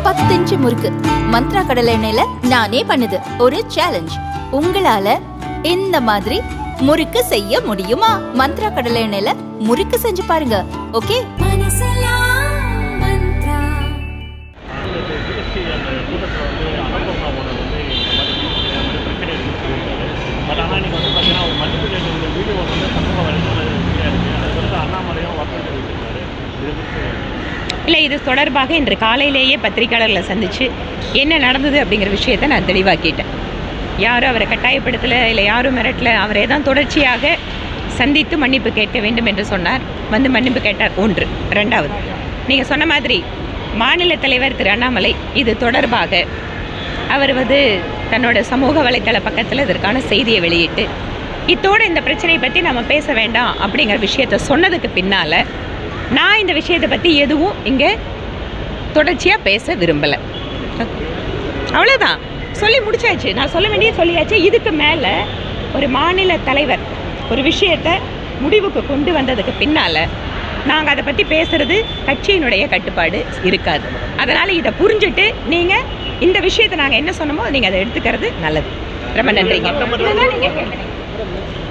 பத்து இன்ச்சு முறுக்கு மந்த்ரா கடலை எண்ணெயில நானே பண்ணுது ஒரு சேலஞ்ச் உங்களால இந்த மாதிரி முறுக்கு செய்ய முடியுமா மந்த்ரா கடலை எண்ணெயில முறுக்கு செஞ்சு பாருங்க ஓகே ஜிஎஸ்டி அந்த கூட்டத்தில் வந்து அனுபவம் அவர்கள் வந்து இந்த மாதிரி இந்த மாதிரி பிரச்சனை இருக்குன்னு சொல்லியிருக்காரு பட் ஆனால் நீங்கள் வந்து பார்த்தீங்கன்னா ஒரு மன்னிப்பு கேட்க வீடியோ வந்து சமூக வலைதளத்தில் வெளியாக இருக்குது அது வந்து அண்ணாமலையும் வருத்தம் தெரிவிச்சிருக்காரு இது குறித்து இல்லை இது தொடர்பாக இன்று காலையிலேயே பத்திரிக்கையாளர்களை சந்தித்து என்ன நடந்தது அப்படிங்கிற விஷயத்தை நான் தெளிவாக்கிட்டேன் யாரும் அவரை கட்டாயப்படுத்தலை இல்லை யாரும் மிரட்டல அவரே தான் தொடர்ச்சியாக சந்தித்து மன்னிப்பு கேட்க வேண்டும் என்று சொன்னார் வந்து மன்னிப்பு கேட்டார் ஒன்று ரெண்டாவது நீங்கள் சொன்ன மாதிரி மாநில தலைவர் திரு அண்ணாமலை இது தொடர்பாக அவர் வந்து தன்னோட சமூக வலைத்தள பக்கத்தில் இதற்கான செய்தியை வெளியிட்டு இத்தோட இந்த பிரச்சனையை பற்றி நம்ம பேச வேண்டாம் அப்படிங்கிற விஷயத்த சொன்னதுக்கு பின்னால் நான் இந்த விஷயத்தை பற்றி எதுவும் இங்கே தொடர்ச்சியாக பேச விரும்பலை அவ்வளோதான் சொல்லி முடிச்சாச்சு நான் சொல்ல வேண்டிய சொல்லியாச்சு இதுக்கு மேலே ஒரு மாநில தலைவர் ஒரு விஷயத்தை முடிவுக்கு கொண்டு வந்ததுக்கு பின்னால் நாங்கள் அதை பற்றி பேசுறது கட்சியினுடைய கட்டுப்பாடு இருக்காது அதனால் இதை புரிஞ்சுட்டு நீங்கள் இந்த விஷயத்தை நாங்கள் என்ன சொன்னோமோ நீங்கள் அதை எடுத்துக்கிறது நல்லது ரொம்ப நன்றிங்க இதுதான் நீங்க கேட்டது.